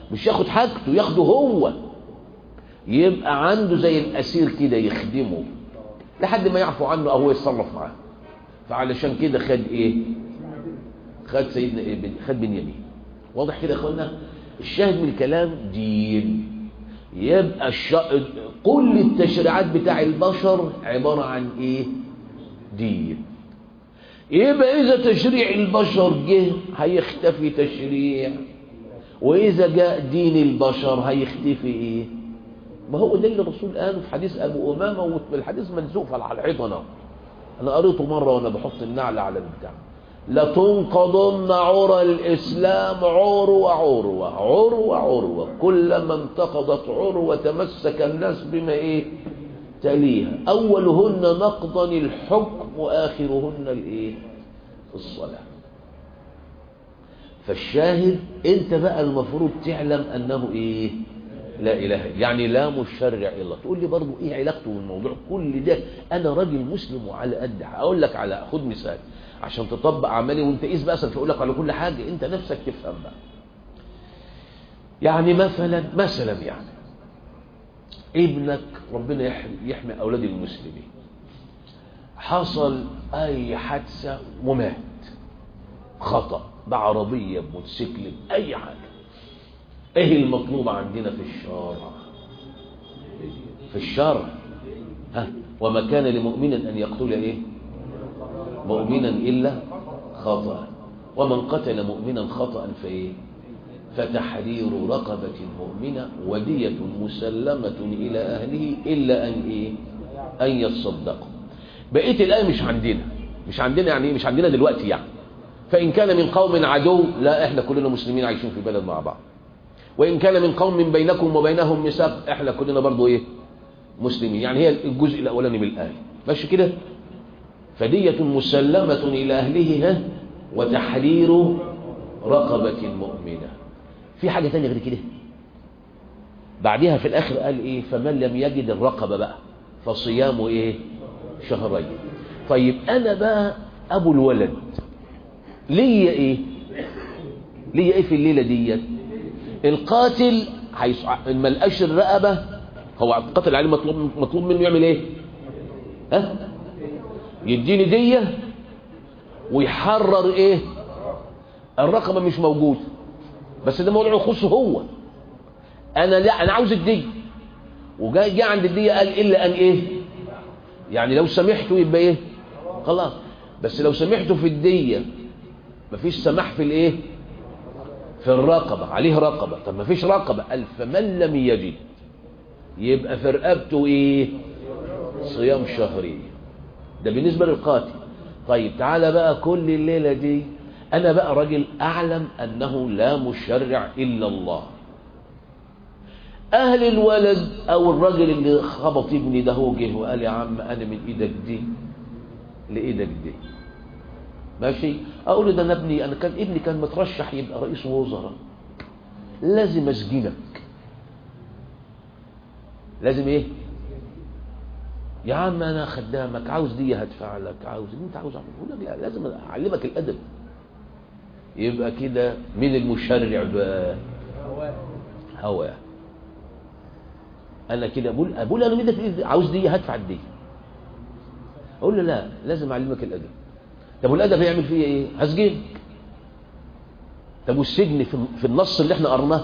مش ياخد حاجته ياخده هو يبقى عنده زي الاسير كده يخدمه لحد ما يعفو عنه او هو يتصرف معاه فعلشان كده خد ايه خد سيدنا إيه؟ بن- خد بنيامين واضح كده يا اخوانا الشاهد من الكلام دين يبقى الش... كل التشريعات بتاع البشر عبارة عن ايه دين يبقى اذا تشريع البشر جه هيختفي تشريع واذا جاء دين البشر هيختفي ايه ما هو ده اللي الرسول قاله في حديث ابو امامه والحديث ملزوق على الحيطه انا قريته مره وانا بحط النعل على البتاع لتنقضن عرى الإسلام عروة عروة عروة عروة كلما انتقضت عروة تمسك الناس بما إيه تليها أولهن نقضا الحكم وآخرهن الإيه الصلاة فالشاهد انت بقى المفروض تعلم انه ايه لا اله يعني لا مشرع الا الله تقول لي برضو ايه علاقته بالموضوع كل ده انا راجل مسلم وعلى قد اقول لك على خد مثال عشان تطبق عملي وانت قيس بقى مش هقول لك على كل حاجه انت نفسك تفهم بقى يعني مثلا مثلا يعني ابنك ربنا يحمي, يحمي اولاد المسلمين حصل اي حادثه ومات خطأ بعربية بموتوسيكل بأي حاجة ايه المطلوب عندنا في الشرع في الشرع ها وما كان لمؤمن ان يقتل ايه مؤمنا الا خطأ ومن قتل مؤمنا خطأ فايه فتحرير رقبة مؤمنة ودية مسلمة إلى أهله إلا أن إيه أن يتصدقوا بقية الآية مش عندنا مش عندنا يعني مش عندنا دلوقتي يعني فإن كان من قوم عدو لا إحنا كلنا مسلمين عايشين في بلد مع بعض وإن كان من قوم من بينكم وبينهم ميثاق إحنا كلنا برضو إيه مسلمين يعني هي الجزء الأولاني من الآية ماشي كده فدية مسلمة إلى أهله ها وتحرير رقبة مؤمنة في حاجة تانية غير كده بعدها في الآخر قال إيه فمن لم يجد الرقبة بقى فصيامه إيه شهرين طيب أنا بقى أبو الولد ليا ايه ليا ايه في الليله ديت القاتل هيص... ما لقاش الرقبه هو القاتل عليه مطلوب مطلوب منه يعمل ايه ها يديني ديه ويحرر ايه الرقبه مش موجوده بس ده موضوع يخصه هو انا لا انا عاوز الديه وجاء جاء عند الديه قال الا ان ايه يعني لو سامحته يبقى ايه خلاص بس لو سامحته في الديه مفيش سماح في الايه في الرقبة عليه رقبة طب مفيش رقبة قال فمن لم يجد يبقى في رقبته ايه صيام شهرين ده بالنسبة للقاتل طيب تعالى بقى كل الليلة دي انا بقى راجل اعلم انه لا مشرع الا الله اهل الولد او الراجل اللي خبط ابني ده هو جه وقال يا عم انا من ايدك دي لايدك دي ماشي اقول له ده انا ابني انا كان ابني كان مترشح يبقى رئيس وزراء لازم اسجنك لازم ايه يا عم انا خدامك عاوز دي هدفع لك عاوز اللي انت عاوز اعمله يقول لك لا لازم اعلمك الادب يبقى كده مين المشرع بقى هواه انا كده بقول بقول انا مين عاوز دي هدفع الدي اقول له لا لازم اعلمك الادب طب والادب هيعمل فيه ايه هسجن طب والسجن في في النص اللي احنا قرناه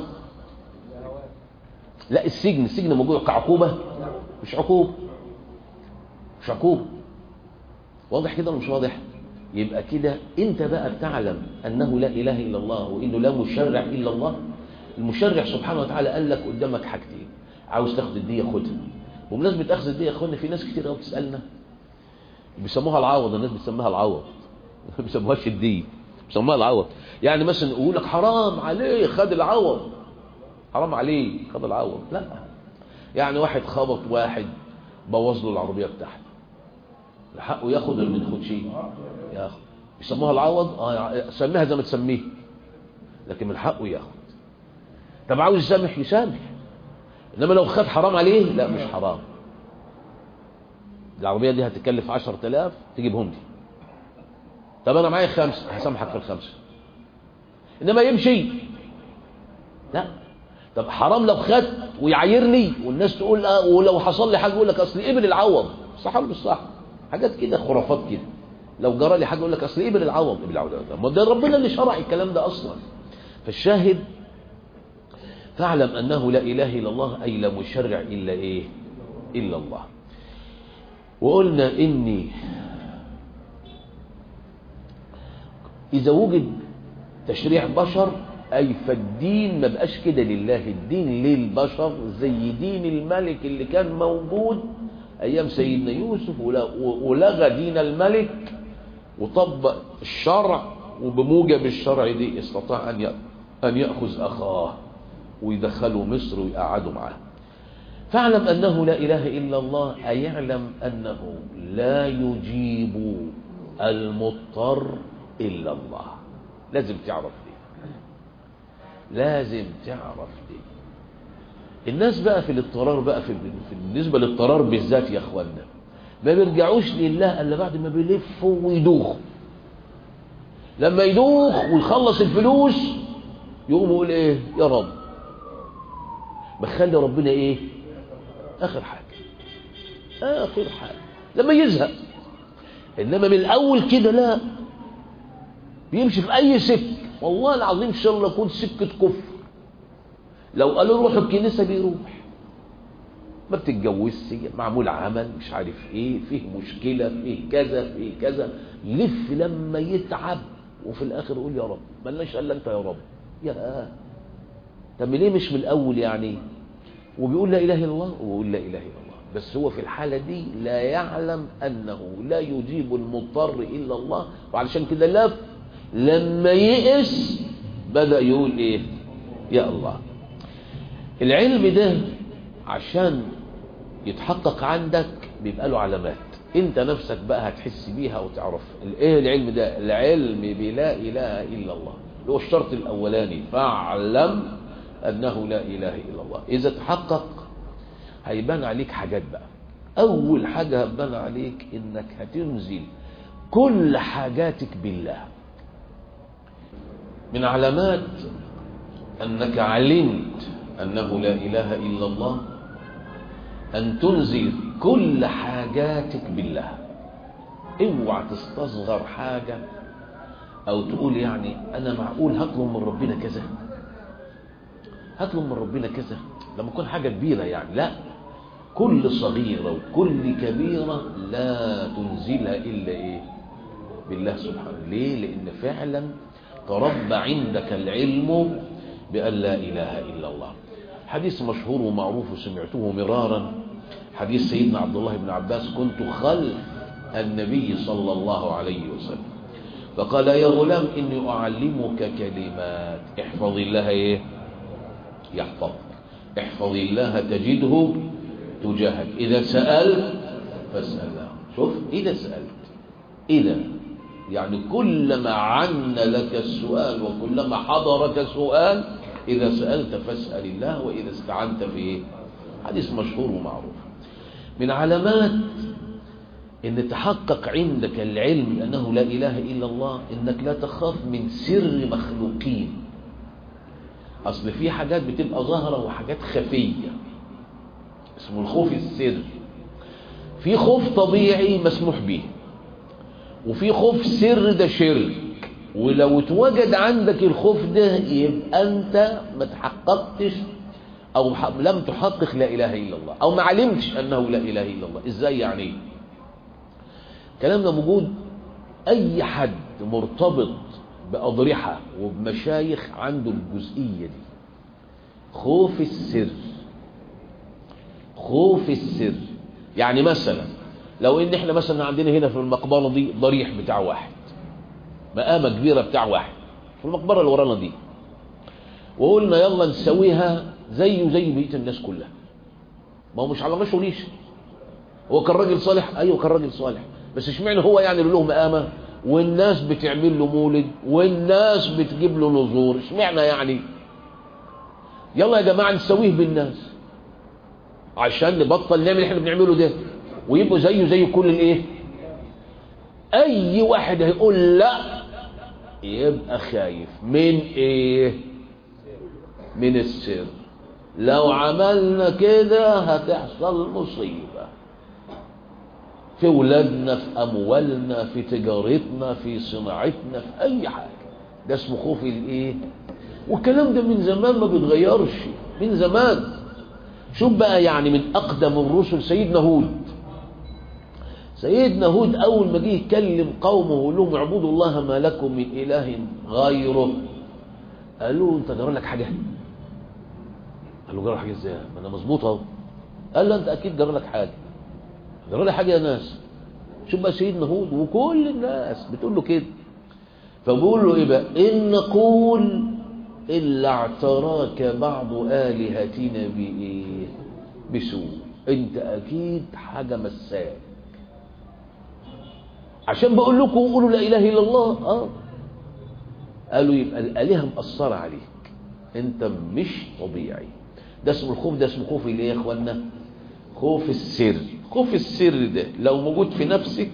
لا السجن السجن موجود كعقوبه مش عقوبه مش عقوبه واضح كده ولا مش واضح يبقى كده انت بقى بتعلم انه لا اله الا الله وانه لا مشرع الا الله المشرع سبحانه وتعالى قال لك قدامك حاجتين عاوز تاخد الديه خدها بمناسبه اخذ الديه يا اخوانا في ناس كتير قوي بتسالنا بيسموها العوض الناس بتسميها العوض ما بيسموهاش الديه بيسموها العوض يعني مثلا يقول لك حرام عليه خد العوض حرام عليه خد العوض لا يعني واحد خبط واحد بوظ له العربيه بتاعته حقه ياخد ولا ما ياخدش ياخد بيسموها العوض اه سميها زي ما تسميه لكن من حقه ياخد طب عاوز يسامح يسامح انما لو خد حرام عليه لا مش حرام العربية دي هتكلف عشر تلاف تجيبهم لي طب انا معايا خمسة هسامحك في الخمسة انما يمشي لا طب حرام لو خدت ويعايرني والناس تقول اه ولو حصل لي حاجه يقول لك اصل ابن العوض صح ولا مش صح حاجات كده خرافات كده لو جرى لي حاجه يقول لك اصل ابن العوض ابن العوض ما ده ربنا اللي شرع الكلام ده اصلا فالشاهد فاعلم انه لا اله الا الله اي لا مشرع الا ايه الا الله وقلنا اني اذا وجد تشريع بشر أي فالدين ما بقاش كده لله الدين للبشر زي دين الملك اللي كان موجود أيام سيدنا يوسف ولغى دين الملك وطبق الشرع وبموجب الشرع دي استطاع أن أن يأخذ أخاه ويدخله مصر ويقعده معاه فاعلم أنه لا إله إلا الله أيعلم أنه لا يجيب المضطر إلا الله لازم تعرف لازم تعرف دي الناس بقى في الاضطرار بقى في بالنسبة للاضطرار بالذات يا اخوانا ما بيرجعوش لله الا بعد ما بيلفوا ويدوخوا لما يدوخ ويخلص الفلوس يقوم يقول ايه يا رب بخلي ربنا ايه اخر حاجة اخر حاجة لما يزهق انما من الاول كده لا بيمشي في اي سكه والله العظيم ان شاء الله يكون سكه كفر لو قالوا روحوا الكنيسه بيروح ما بتتجوزش معمول عمل مش عارف ايه فيه مشكله فيه كذا فيه كذا يلف لما يتعب وفي الاخر يقول يا رب ملناش الا انت يا رب يا طب ليه مش من الاول يعني وبيقول لا اله الا الله ويقول لا اله الا الله بس هو في الحالة دي لا يعلم أنه لا يجيب المضطر إلا الله وعلشان كده لف لما يئس بدأ يقول إيه يا الله العلم ده عشان يتحقق عندك بيبقى له علامات انت نفسك بقى هتحس بيها وتعرف ايه العلم ده العلم بلا اله الا الله اللي هو الشرط الاولاني فاعلم انه لا اله الا الله اذا تحقق هيبان عليك حاجات بقى اول حاجة هتبان عليك انك هتنزل كل حاجاتك بالله من علامات انك علمت انه لا اله الا الله ان تنزل كل حاجاتك بالله اوعى تستصغر حاجة او تقول يعني انا معقول هطلب من ربنا كذا هطلب من ربنا كذا لما تكون حاجة كبيرة يعني لا كل صغيرة وكل كبيرة لا تنزلها إلا إيه بالله سبحانه ليه لأن فعلا تربى عندك العلم بأن لا إله إلا الله حديث مشهور ومعروف وسمعته مرارا حديث سيدنا عبد الله بن عباس كنت خلف النبي صلى الله عليه وسلم فقال يا غلام إني أعلمك كلمات احفظ الله إيه يحفظك احفظ الله تجده تجاهك إذا سألت فاسأل الله شوف إذا سألت إذا يعني كلما عن لك السؤال وكلما حضرك سؤال إذا سألت فاسأل الله وإذا استعنت في حديث مشهور ومعروف من علامات ان تحقق عندك العلم أنه لا إله إلا الله إنك لا تخاف من سر مخلوقين أصل في حاجات بتبقى ظاهرة وحاجات خفية اسمه الخوف السر في خوف طبيعي مسموح به وفي خوف سر ده شرك ولو اتوجد عندك الخوف ده يبقى انت ما تحققتش او لم تحقق لا اله الا الله او ما علمتش انه لا اله الا الله ازاي يعني الكلام ده موجود اي حد مرتبط باضرحه وبمشايخ عنده الجزئيه دي خوف السر خوف السر يعني مثلا لو ان احنا مثلا عندنا هنا في المقبره دي ضريح بتاع واحد مقامه كبيره بتاع واحد في المقبره اللي ورانا دي وقلنا يلا نسويها زيه زي بقيه الناس كلها ما هو مش على غش وليش هو كان راجل صالح ايوه كان راجل صالح بس اشمعنى هو يعني له مقامه والناس بتعمل له مولد والناس بتجيب له نذور اشمعنى يعني يلا يا جماعه نسويه بالناس عشان نبطل نعمل اللي احنا بنعمله ده ويبقوا زيه زي كل الايه اي واحد هيقول لا يبقى خايف من ايه من السر لو عملنا كده هتحصل مصيبة في ولادنا في أموالنا في تجارتنا في صناعتنا في أي حاجة ده اسمه خوف الإيه والكلام ده من زمان ما بيتغيرش من زمان شوف بقى يعني من أقدم الرسل سيدنا هود سيدنا هود أول ما جه يكلم قومه ويقول لهم اعبدوا الله ما لكم من إله غيره قالوا أنت جرى لك حاجة قال له جرى حاجة إزاي ما أنا مظبوط أهو قال له أنت أكيد جرى لك حاجة جرى لك حاجة يا ناس شوف بقى سيدنا هود وكل الناس بتقول له كده فبقول له إيه بقى إن نقول إلا اعتراك بعض آلهتنا بإيه بسوء أنت أكيد حاجة مساك عشان بقول لكم قولوا لا إله إلا الله آه قالوا يبقى الآلهة مأثرة عليك أنت مش طبيعي ده اسمه الخوف ده اسمه خوف الايه يا اخوانا خوف السر خوف السر ده لو موجود في نفسك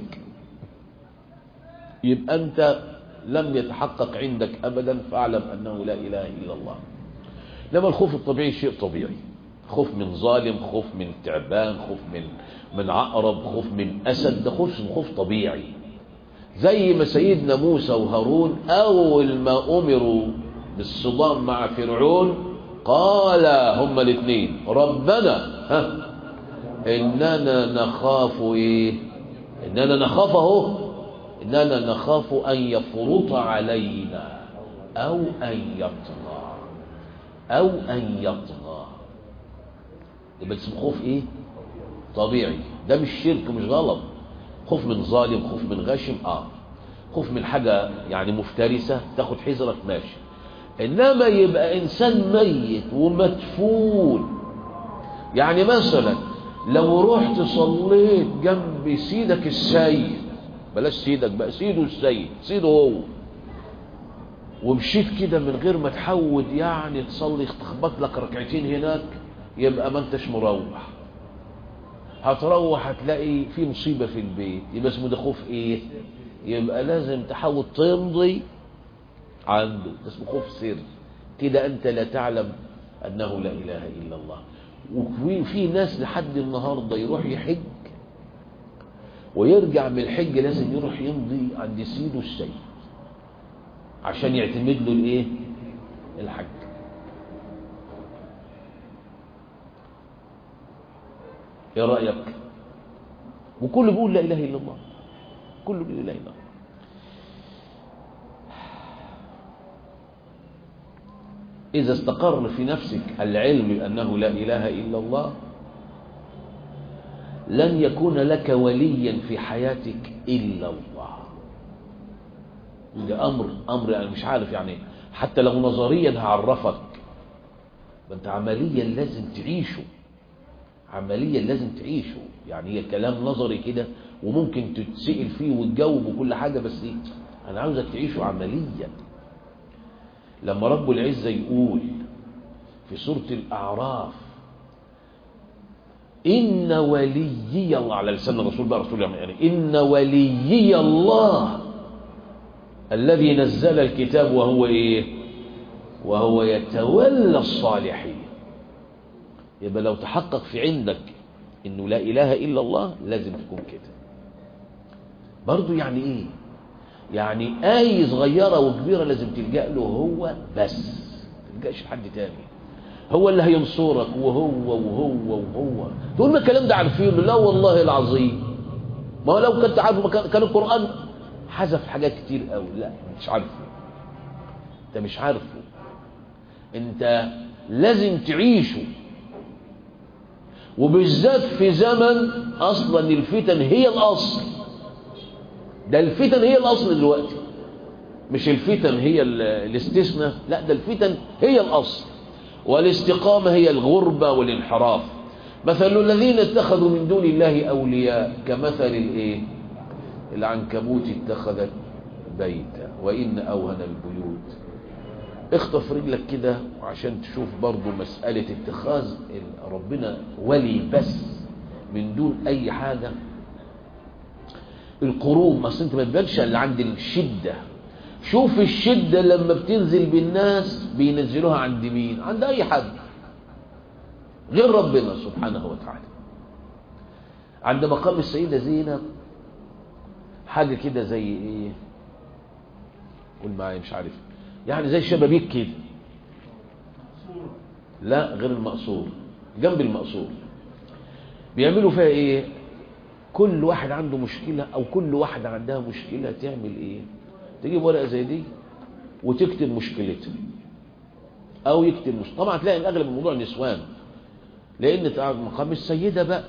يبقى أنت لم يتحقق عندك أبدا فاعلم أنه لا إله إلا الله لما الخوف الطبيعي شيء طبيعي خوف من ظالم خوف من تعبان خوف من من عقرب خوف من أسد ده خوف خوف طبيعي زي ما سيدنا موسى وهارون أول ما أمروا بالصدام مع فرعون قال هما الاثنين ربنا ها إننا نخاف إيه إننا نخاف اهو إننا نخاف أن يفرط علينا أو أن يطغى أو أن يطغى يبقى اسمه خوف إيه طبيعي ده مش شرك مش غلط خوف من ظالم خوف من غاشم آه خوف من حاجة يعني مفترسة تاخد حذرك ماشي إنما يبقى إنسان ميت ومدفون يعني مثلا لو رحت صليت جنب سيدك السيد بلاش سيدك بقى سيده السيد سيده هو ومشيت كده من غير ما تحود يعني تصلي تخبط لك ركعتين هناك يبقى ما انتش مروح هتروح هتلاقي في مصيبة في البيت يبقى اسمه ده خوف ايه يبقى لازم تحاول تمضي عنده ده اسمه خوف سر كده انت لا تعلم انه لا اله الا الله وفي ناس لحد النهارده يروح يحج ويرجع من الحج لازم يروح يمضي عند سيده السيد عشان يعتمد له الايه الحج ايه رايك وكله بيقول لا اله الا الله كله بيقول لا اله الا الله إذا استقر في نفسك العلم بأنه لا إله إلا الله لن يكون لك وليا في حياتك إلا الله ده أمر أمر أنا مش عارف يعني حتى لو نظريا هعرفك فأنت عمليا لازم تعيشه عمليا لازم تعيشه يعني هي كلام نظري كده وممكن تتسئل فيه وتجاوب وكل حاجة بس إيه أنا عاوزك تعيشه عمليا لما رب العزة يقول في سورة الأعراف إن وليي الله على لسان الرسول بقى رسول الله يعني إن وليي الله الذي نزل الكتاب وهو إيه وهو يتولى الصالحين يبقى لو تحقق في عندك إنه لا إله إلا الله لازم تكون كده برضو يعني إيه يعني آية صغيرة وكبيرة لازم تلجأ له هو بس تلجأش لحد تاني هو اللي هينصرك وهو وهو وهو تقول ما الكلام ده عارفينه لا والله العظيم ما هو لو كنت عارف كان القرآن حذف حاجات كتير قوي لا مش عارفه انت مش عارفه انت لازم تعيشه وبالذات في زمن اصلا الفتن هي الاصل ده الفتن هي الاصل دلوقتي مش الفتن هي الاستثناء لا ده الفتن هي الاصل والاستقامة هي الغربة والانحراف مثل الذين اتخذوا من دون الله أولياء كمثل الايه العنكبوت اتخذت بيتا وإن أوهن البيوت اخطف رجلك كده عشان تشوف برضو مسألة اتخاذ ربنا ولي بس من دون أي حاجة القروب اصل انت ما تبانش اللي عند الشدة شوف الشدة لما بتنزل بالناس بينزلوها عند مين عند اي حد غير ربنا سبحانه وتعالى عند مقام السيدة زينب حاجة كده زي ايه قول معايا مش عارف يعني زي شبابيك كده لا غير المقصور جنب المقصور بيعملوا فيها ايه كل واحد عنده مشكلة او كل واحدة عندها مشكلة تعمل ايه تجيب ورقة زي دي وتكتب مشكلتها او يكتب مش طبعا تلاقي ان اغلب الموضوع نسوان لان مقام السيدة بقى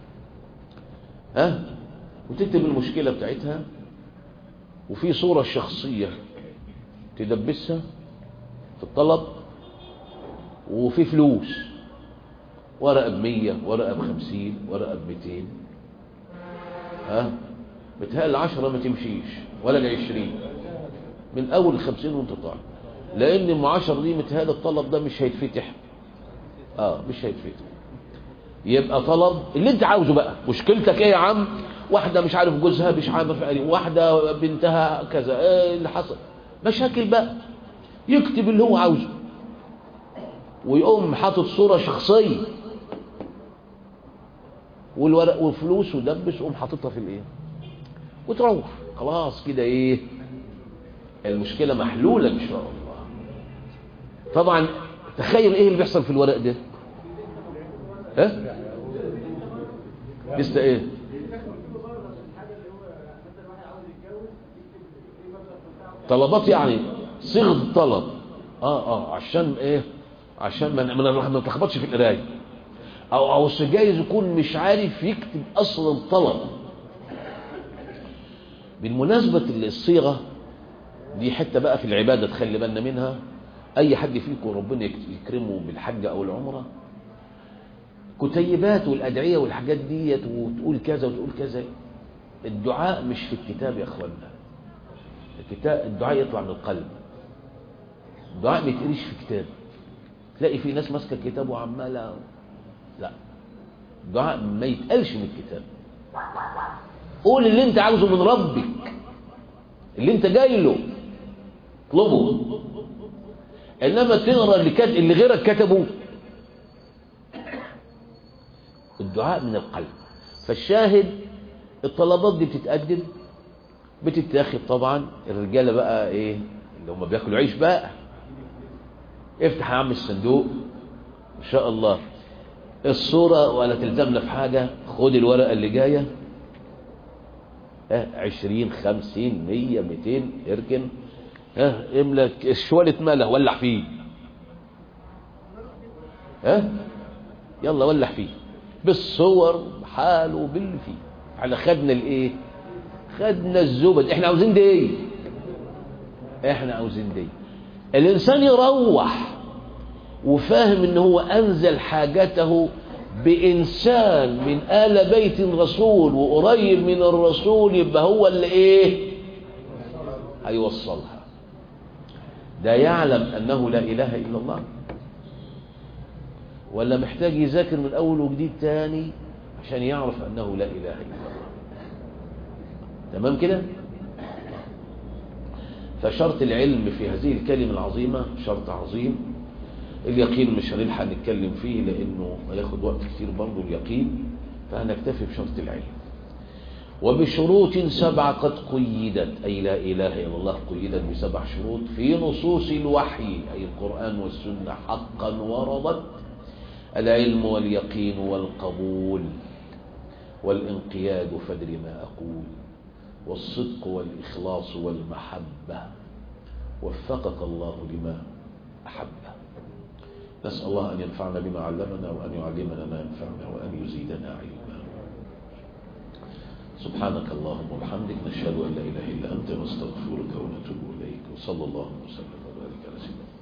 ها وتكتب المشكلة بتاعتها وفي صورة شخصية تدبسها في الطلب وفي فلوس ورقة بمية ورقة بخمسين ورقة بميتين ها بتهيأ العشرة ما تمشيش ولا العشرين من أول الخمسين وانت طالع لأن ام عشر دي متهيأ الطلب ده مش هيتفتح اه مش هيتفتح يبقى طلب اللي انت عاوزه بقى مشكلتك ايه يا عم واحدة مش عارف جوزها مش عارف واحدة بنتها كذا ايه اللي حصل مشاكل بقى يكتب اللي هو عاوزه ويقوم حاطط صورة شخصية والورق وفلوس ودبس وقوم حاططها في الايه وتروح خلاص كده ايه المشكلة محلولة ان شاء الله طبعا تخيل ايه اللي بيحصل في الورق ده ها لسه ايه طلبات يعني صيغه الطلب اه اه عشان ايه عشان ما ما ما نتلخبطش في القرايه او او جايز يكون مش عارف يكتب اصلا الطلب بالمناسبه الصيغه دي حته بقى في العباده تخلي بالنا منها اي حد فيكم ربنا يكرمه بالحج او العمره كتيبات والادعيه والحاجات ديت وتقول كذا وتقول كذا الدعاء مش في الكتاب يا اخوانا الكتاب الدعاء يطلع من القلب الدعاء ما يتقريش في كتاب تلاقي في ناس ماسكه الكتاب وعماله لا الدعاء ما يتقالش من الكتاب قول اللي انت عاوزه من ربك اللي انت جاي له اطلبه انما تقرا اللي, كت... اللي غيرك كتبه الدعاء من القلب فالشاهد الطلبات دي بتتقدم بتتاخد طبعا الرجاله بقى ايه اللي هم بياكلوا عيش بقى افتح يا عم الصندوق ان شاء الله الصورة ولا تلزمنا في حاجة خد الورقة اللي جاية اه عشرين خمسين مية ميتين اركن اه املك الشوال اتملى ولع فيه ها يلا ولع فيه بالصور بحاله باللي فيه احنا خدنا الايه خدنا الزبد احنا عاوزين دي ايه احنا عاوزين دي الانسان يروح وفاهم ان هو انزل حاجته بانسان من ال بيت الرسول وقريب من الرسول يبقى هو اللي ايه هيوصلها ده يعلم انه لا اله الا الله ولا محتاج يذاكر من اول وجديد تاني عشان يعرف انه لا اله الا الله تمام كده فشرط العلم في هذه الكلمة العظيمة شرط عظيم اليقين مش هنلحق نتكلم فيه لانه هياخد وقت كتير برضه اليقين فهنكتفي بشرط العلم وبشروط سبعة قد قيدت أي لا إله إلا الله قيدت بسبع شروط في نصوص الوحي أي القرآن والسنة حقا وردت العلم واليقين والقبول والانقياد فدر ما أقول والصدق والإخلاص والمحبة وفقك الله لما أحبه نسأل الله أن ينفعنا بما علمنا وأن يعلمنا ما ينفعنا وأن يزيدنا علما سبحانك اللهم وبحمدك نشهد أن لا إله إلا أنت نستغفرك ونتوب إليك وصلى الله وسلم وبارك على سيدنا